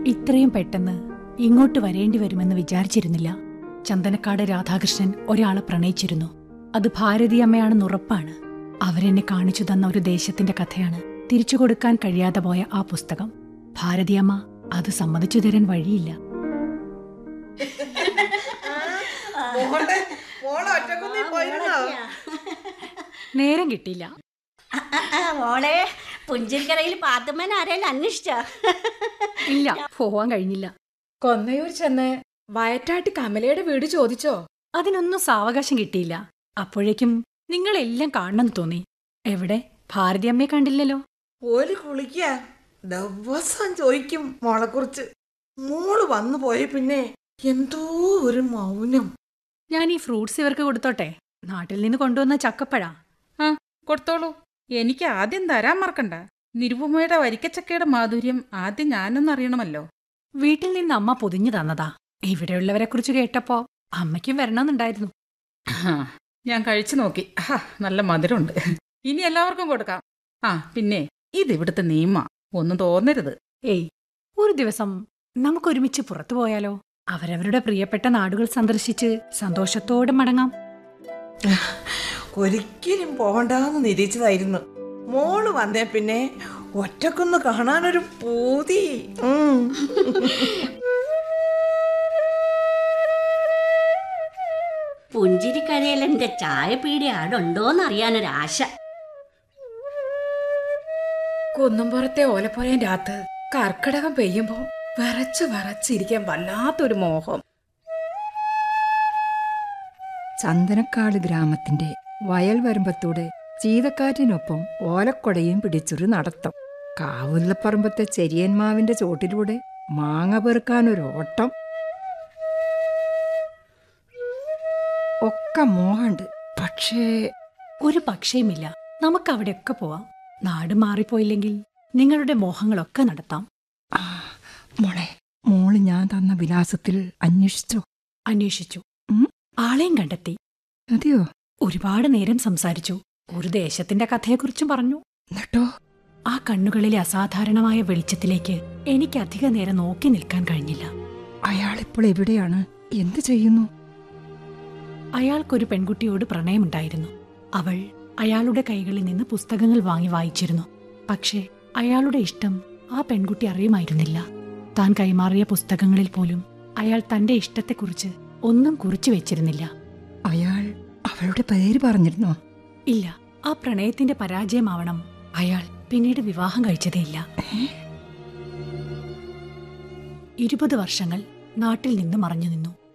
ഇത്രയും പെട്ടെന്ന് ഇങ്ങോട്ട് വരേണ്ടി വരുമെന്ന് വിചാരിച്ചിരുന്നില്ല ചന്ദനക്കാട് രാധാകൃഷ്ണൻ ഒരാളെ പ്രണയിച്ചിരുന്നു അത് ഭാരതീയമ്മയാണെന്ന് ഉറപ്പാണ് അവരെന്നെ കാണിച്ചു തന്ന ഒരു ദേശത്തിന്റെ കഥയാണ് തിരിച്ചു കൊടുക്കാൻ കഴിയാതെ പോയ ആ പുസ്തകം ഭാരതീയമ്മ അത് സമ്മതിച്ചു തരാൻ വഴിയില്ല മോളെ മോളെ ഒറ്റക്കൊന്നീ പോയിരുന്നോ നേരം കിട്ടിയില്ല ആ, ആ, ആ, മോളെ പുഞ്ചിരിക്കരയിൽ പാത്തുമ്മൻ ആരെയും അന്വേഷിച്ച ഇല്ല പോവാൻ കഴിഞ്ഞില്ല കൊന്നയൂർ ചെന്ന് വയറ്റാട്ടി കമലയുടെ വീട് ചോദിച്ചോ അതിനൊന്നും സാവകാശം കിട്ടിയില്ല അപ്പോഴേക്കും നിങ്ങളെല്ലാം കാണണമെന്ന് തോന്നി എവിടെ ഭാരതിയമ്മയെ കണ്ടില്ലല്ലോ ഒരു കുളിക്ക ദിവസം ചോദിക്കും മോളെ കുറിച്ച് മോള് വന്നു പോയ പിന്നെ എന്തോ ഒരു മൗനം ഞാൻ ഈ ഫ്രൂട്ട്സ് ഇവർക്ക് കൊടുത്തോട്ടെ നാട്ടിൽ നിന്ന് കൊണ്ടുവന്ന ചക്കപ്പഴ ആ കൊടുത്തോളൂ എനിക്ക് ആദ്യം തരാൻ മറക്കണ്ട നിരുപമയുടെ വരിക്കച്ചക്കയുടെ മാധുര്യം ആദ്യം ഞാനൊന്ന് അറിയണമല്ലോ വീട്ടിൽ നിന്ന് അമ്മ പൊതിഞ്ഞു തന്നതാ ഇവിടെയുള്ളവരെ കുറിച്ച് കേട്ടപ്പോ അമ്മയ്ക്കും വരണമെന്നുണ്ടായിരുന്നു ആ, ഞാൻ കഴിച്ചു നോക്കി ആ നല്ല മധുരമുണ്ട് ഇനി എല്ലാവർക്കും കൊടുക്കാം ആ പിന്നെ ഇത് ഇവിടുത്തെ നിയമ ഒന്നും തോന്നരുത് ഏയ് ഒരു ദിവസം നമുക്കൊരുമിച്ച് പുറത്തു പോയാലോ അവരവരുടെ പ്രിയപ്പെട്ട നാടുകൾ സന്ദർശിച്ച് സന്തോഷത്തോടെ മടങ്ങാം ഒരിക്കലും പോവണ്ടെന്ന് നിരീക്ഷിച്ചതായിരുന്നു മോള് വന്നേ പിന്നെ ഒറ്റക്കൊന്ന് കാണാനൊരു പൂതി ഉം. പുഞ്ചിരിക്കരയിൽ എന്റെ ചായ പീടി ആടുണ്ടോന്ന് അറിയാനൊരാശ കുന്നുംപുറത്തെ ഓലപ്പുരേന്റെ അകത്ത് കർക്കിടകം പെയ്യുമ്പോ വിറച്ച് വിറച്ചിരിക്കാൻ വല്ലാത്തൊരു മോഹം ചന്ദനക്കാട് ഗ്രാമത്തിന്റെ വയൽ വരമ്പത്തൂടെ ചീതക്കാറ്റിനൊപ്പം ഓലക്കൊടയും പിടിച്ചൊരു നടത്തം കാവുല്ലപ്പറമ്പത്തെ ചെരിയന്മാവിന്റെ ചോട്ടിലൂടെ മാങ്ങ പെറുക്കാനൊരു ഓട്ടം ഒക്കെ മോഹമുണ്ട് പക്ഷേ ഒരു പക്ഷേയുമില്ല നമുക്ക് അവിടെയൊക്കെ പോവാം നാട് മാറിപ്പോയില്ലെങ്കിൽ നിങ്ങളുടെ മോഹങ്ങളൊക്കെ നടത്താം ആ മോളെ മോള് ഞാൻ തന്ന വിലാസത്തിൽ അന്വേഷിച്ചോ അന്വേഷിച്ചു ഉം? ആളെയും കണ്ടെത്തി അതെയോ ഒരുപാട് നേരം സംസാരിച്ചു ഒരു ദേശത്തിന്റെ കഥയെക്കുറിച്ചും പറഞ്ഞു എന്നിട്ടോ ആ കണ്ണുകളിലെ അസാധാരണമായ വെളിച്ചത്തിലേക്ക് എനിക്ക് അധിക നേരം നോക്കി നിൽക്കാൻ കഴിഞ്ഞില്ല അയാളിപ്പോൾ എവിടെയാണ് എന്ത് ചെയ്യുന്നു അയാൾക്കൊരു പെൺകുട്ടിയോട് പ്രണയമുണ്ടായിരുന്നു അവൾ അയാളുടെ കൈകളിൽ നിന്ന് പുസ്തകങ്ങൾ വാങ്ങി വായിച്ചിരുന്നു പക്ഷേ അയാളുടെ ഇഷ്ടം ആ പെൺകുട്ടി അറിയുമായിരുന്നില്ല താൻ കൈമാറിയ പുസ്തകങ്ങളിൽ പോലും അയാൾ തന്റെ ഇഷ്ടത്തെക്കുറിച്ച് ഒന്നും കുറിച്ചു വെച്ചിരുന്നില്ല അയാൾ അവളുടെ പേര് പറഞ്ഞിരുന്നോ ഇല്ല ആ പ്രണയത്തിന്റെ പരാജയമാവണം അയാൾ പിന്നീട് വിവാഹം കഴിച്ചതേയില്ല ഇരുപത് വർഷങ്ങൾ നാട്ടിൽ നിന്ന് മറഞ്ഞു നിന്നു